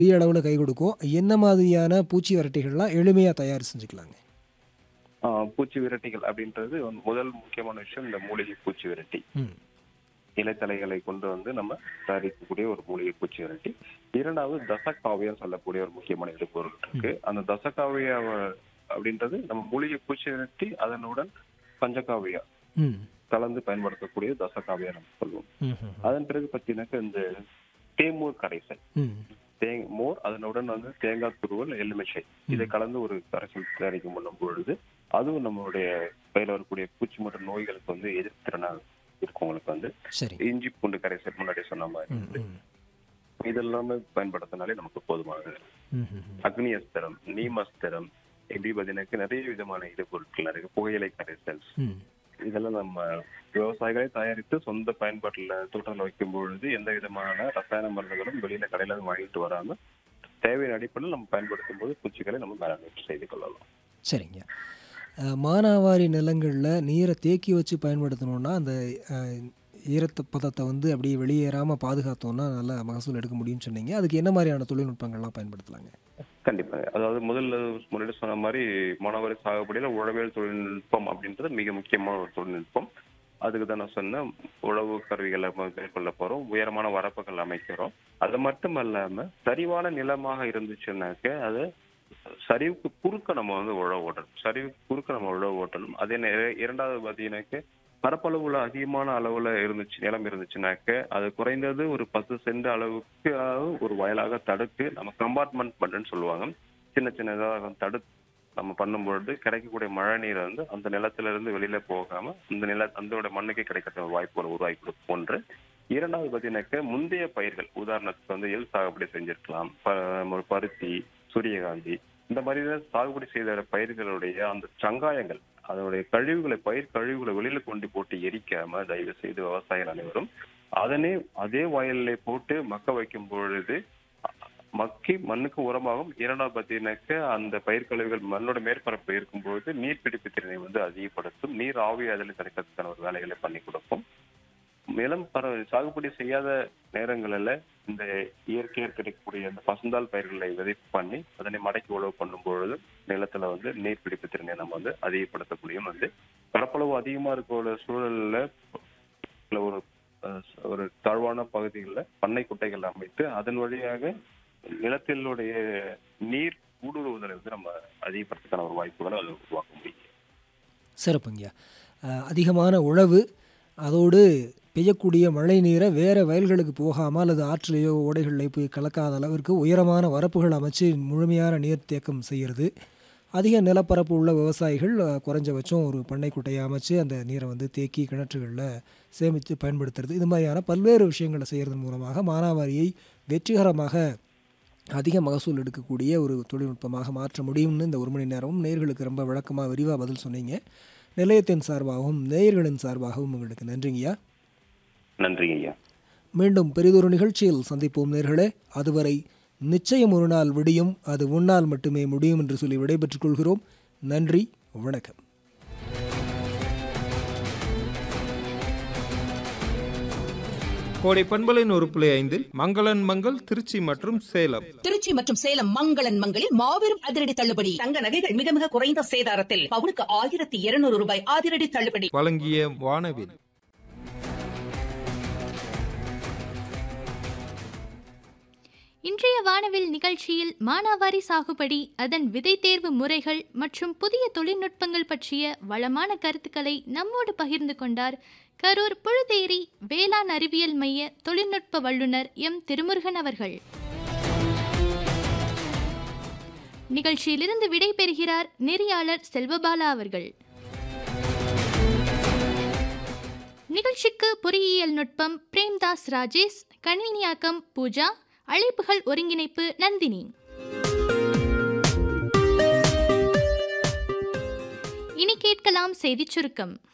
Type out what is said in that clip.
பெரிய அளவில் கை கொடுக்கும் என்ன மாதிரியான பூச்சி விரட்டிகள்லாம் எளிமையாக தயார் செஞ்சுக்கலாங்க ஆஹ் பூச்சி விரட்டிகள் அப்படின்றது வந்து முதல் முக்கியமான விஷயம் இந்த மூலிகை பூச்சி விரட்டி ம் இலைத்தலைகளை கொண்டு வந்து நம்ம தயாரிக்கக்கூடிய ஒரு மூலிகை பூச்சி விரட்டி இரண்டாவது தசகாவியம் சொல்லக்கூடிய ஒரு முக்கியமான இடுபொருள் இருக்கு அந்த தசகாவிய அப்படின்றது நம்ம மூலிகை பூச்சி விரட்டி அதனுடன் பஞ்சகாவியா ம் கலந்து பயன்படுத்தக்கூடிய தசகாவியா நம்ம சொல்லுவோம் ம் ம் அதன் பிறகு பார்த்தீங்கன்னாக்க இந்த தேமூர் கரைசல் ம் தே மோர் அதனுடன் வந்து தேங்காய் துருவல் எலுமிச்சை இதை கலந்து ஒரு கரைசல் தயாரிக்கும் பண்ணும் பொழுது அதுவும் நம்மளுடைய பயில வரக்கூடிய பூச்சி மற்றும் நோய்களுக்கு வந்து எதிர்த்திறனாக இருக்கவங்களுக்கு வந்து சரி இஞ்சி பூண்டு கரைசல் முன்னாடி சொன்ன மாதிரி ம் ம் இதெல்லாமே பயன்படுத்தினாலே நமக்கு போதுமானது ம் ம் ம் அக்னியஸ்திரம் நீமஸ்திரம் இப்படி பார்த்தீங்கன்னா நிறைய விதமான இடுபொருட்கள் இருக்கு புகையிலை கரைசல் ம் இதெல்லாம் நம்ம விவசாயிகளே தயாரித்து சொந்த பயன்பாட்டுல தோட்டத்தில் வைக்கும் பொழுது எந்த விதமான ரசாயன மருந்துகளும் வெளியில கடையில இருந்து வாங்கிட்டு வராம தேவையான அடிப்படையில் நம்ம பயன்படுத்தும் போது பூச்சிகளை நம்ம மேலாண்மை செய்து கொள்ளலாம் சரிங்க அஹ், மானாவாரி நிலங்களில் நீரை தேக்கி வச்சு பயன்படுத்தணும்னா அந்த அஹ், ஈரத்த பதத்தை வந்து அப்படியே வெளியேறாமல் பாதுகாத்தோம்னா நல்ல மகசூல் எடுக்க முடியும்னு சொன்னீங்க அதுக்கு என்ன மாதிரியான தொழில்நுட்பங்கள்லாம் பயன்படுத்தலாங்க கண்டிப்பாக அதாவது முதல்ல முன்னாடி சொன்ன மாதிரி மாணவர் சாகுபடியில உழவியல் தொழில்நுட்பம் அப்படின்றது மிக முக்கியமான ஒரு தொழில்நுட்பம் அதுக்கு தான் நான் சொன்னேன் உழவு கருவிகளை ம- மேற்கொள்ள போறோம் உயரமான வரப்புகள் அமைக்கிறோம் அது மட்டும் இல்லாம சரிவான நிலமாக இருந்துச்சுன்னாக்க அது சரிவுக்கு குறுக்க நம்ம வந்து உழவு ஓட்டணும் சரிவுக்கு குறுக்க நம்ம உழவு ஓட்டணும் அதே நேரம் இரண்டாவது பார்த்தீங்கன்னாக்க பரப்பளவுல அதிகமான அளவுல இருந்துச்சு நிலம் இருந்துச்சுனாக்க அது குறைந்தது ஒரு பத்து சென்ட் அளவுக்கு ஒரு வயலாக தடுத்து நம்ம கம்பார்ட்மெண்ட் பண்ணுன்னு சொல்லுவாங்க சின்ன சின்னதாக தடுத்து நம்ம பண்ணும்பொழுது கிடைக்கக்கூடிய மழை நீரை வந்து அந்த நிலத்துல இருந்து வெளியில போகாம அந்த நில அந்த மண்ணுக்கு கிடைக்கிற ஒரு வாய்ப்புகளை உருவாக்கி கொடுக்கும் ஒன்று இரண்டாவது பார்த்தீங்கன்னாக்க முந்தைய பயிர்கள் உதாரணத்துக்கு வந்து எள் சாகுபடி செஞ்சிருக்கலாம் ப- ஒரு பருத்தி சூரியகாந்தி இந்த மாதிரி சாகுபடி செய்த பயிர்களுடைய அந்த சங்காயங்கள் அதனுடைய கழிவுகளை பயிர் கழிவுகளை வெளியில கொண்டு போட்டு எரிக்காம தயவு செய்து விவசாயிகள் அனைவரும் அதனே அதே வயல்ல போட்டு மக்க வைக்கும் பொழுது மக்கி மண்ணுக்கு உரமாகும் இரண்டாவது பார்த்தீங்கன்னாக்க அந்த பயிர் கழிவுகள் மண்ணோட மேற்பரப்பு இருக்கும்பொழுது நீர் பிடிப்பு திறனை வந்து அதிகப்படுத்தும் நீர் ஆவி அதில் தடுக்கிறதுக்கான ஒரு வேலைகளை பண்ணி கொடுக்கும் நிலம் பர சாகுபடி செய்யாத நேரங்களில் இந்த இயற்கையாக கிடைக்கக்கூடிய அந்த பசுந்தாள் பயிர்களை விதைப்பு பண்ணி அதனை மடக்கி உழவு பண்ணும் பொழுது நிலத்துல வந்து நீர் பிடிப்பு திறனை நம்ம வந்து அதிகப்படுத்தக்கூடியும் வந்து பரப்பளவு அதிகமா இருக்கிற சூழல்ல இல்ல ஒரு அஹ், ஒரு தாழ்வான பகுதிகளில் பண்ணை குட்டைகள் அமைத்து அதன் வழியாக நிலத்தினுடைய நீர் ஊடுருவுதலை வந்து நம்ம அதிகப்படுத்துக்கான ஒரு வாய்ப்புகளை அது உருவாக்க முடியும் சிறப்புங்கய்யா அஹ், அதிகமான உழவு அதோடு பெய்யக்கூடிய மழை நீரை வேறு வயல்களுக்கு போகாமல் அல்லது ஆற்றிலேயோ ஓடைகளில் போய் கலக்காத அளவிற்கு உயரமான வரப்புகள் அமைச்சு முழுமையான நீர் தேக்கம் செய்கிறது அதிக நிலப்பரப்பு உள்ள விவசாயிகள் அஹ், குறைஞ்சபட்சம் ஒரு பண்ணைக்குட்டையை அமைச்சு அந்த நீரை வந்து தேக்கி கிணற்றுகளில் சேமித்து பயன்படுத்துறது இது மாதிரியான பல்வேறு விஷயங்களை செய்கிறதன் மூலமாக மானாவாரியை வெற்றிகரமாக அதிக மகசூல் எடுக்கக்கூடிய ஒரு தொழில்நுட்பமாக மாற்ற முடியும்னு இந்த ஒரு மணி நேரமும் நேயர்களுக்கு ரொம்ப விளக்கமாக விரிவாக பதில் சொன்னீங்க நிலையத்தின் சார்பாகவும் நேயர்களின் சார்பாகவும் உங்களுக்கு நன்றிங்கய்யா நன்றிங்க ஐயா மீண்டும் பெரிதொரு நிகழ்ச்சியில் சந்திப்போம் நேர்களே அதுவரை நிச்சயம் ஒரு நாள் விடியும் அது உன்னால் மட்டுமே முடியும் என்று சொல்லி விடைபெற்றுக் கொள்கிறோம் நன்றி வணக்கம் கோடை பண்பலின் ஒரு புள்ளி ஐந்தில் மங்களன் மங்கள் திருச்சி மற்றும் சேலம் திருச்சி மற்றும் சேலம் மங்களன் மங்களில் மாபெரும் அதிரடி தள்ளுபடி தங்க நகைகள் மிக மிக குறைந்த சேதாரத்தில் பவுனுக்கு ஆயிரத்தி இருநூறு ரூபாய் அதிரடி தள்ளுபடி வழங்கிய வானவில் இன்றைய வானவில் நிகழ்ச்சியில் மானாவாரி சாகுபடி அதன் விதை தேர்வு முறைகள் மற்றும் புதிய தொழில்நுட்பங்கள் பற்றிய வளமான கருத்துக்களை நம்மோடு பகிர்ந்து கொண்டார் கரூர் புழுதேரி வேளாண் அறிவியல் மைய தொழில்நுட்ப வல்லுநர் எம் திருமுருகன் அவர்கள் நிகழ்ச்சியிலிருந்து விடை பெறுகிறார் நெறியாளர் செல்வபாலா அவர்கள் நிகழ்ச்சிக்கு பொறியியல் நுட்பம் பிரேம்தாஸ் ராஜேஷ் கணினியாக்கம் பூஜா அழைப்புகள் ஒருங்கிணைப்பு நந்தினி இனி கேட்கலாம் செய்திச் சுருக்கம்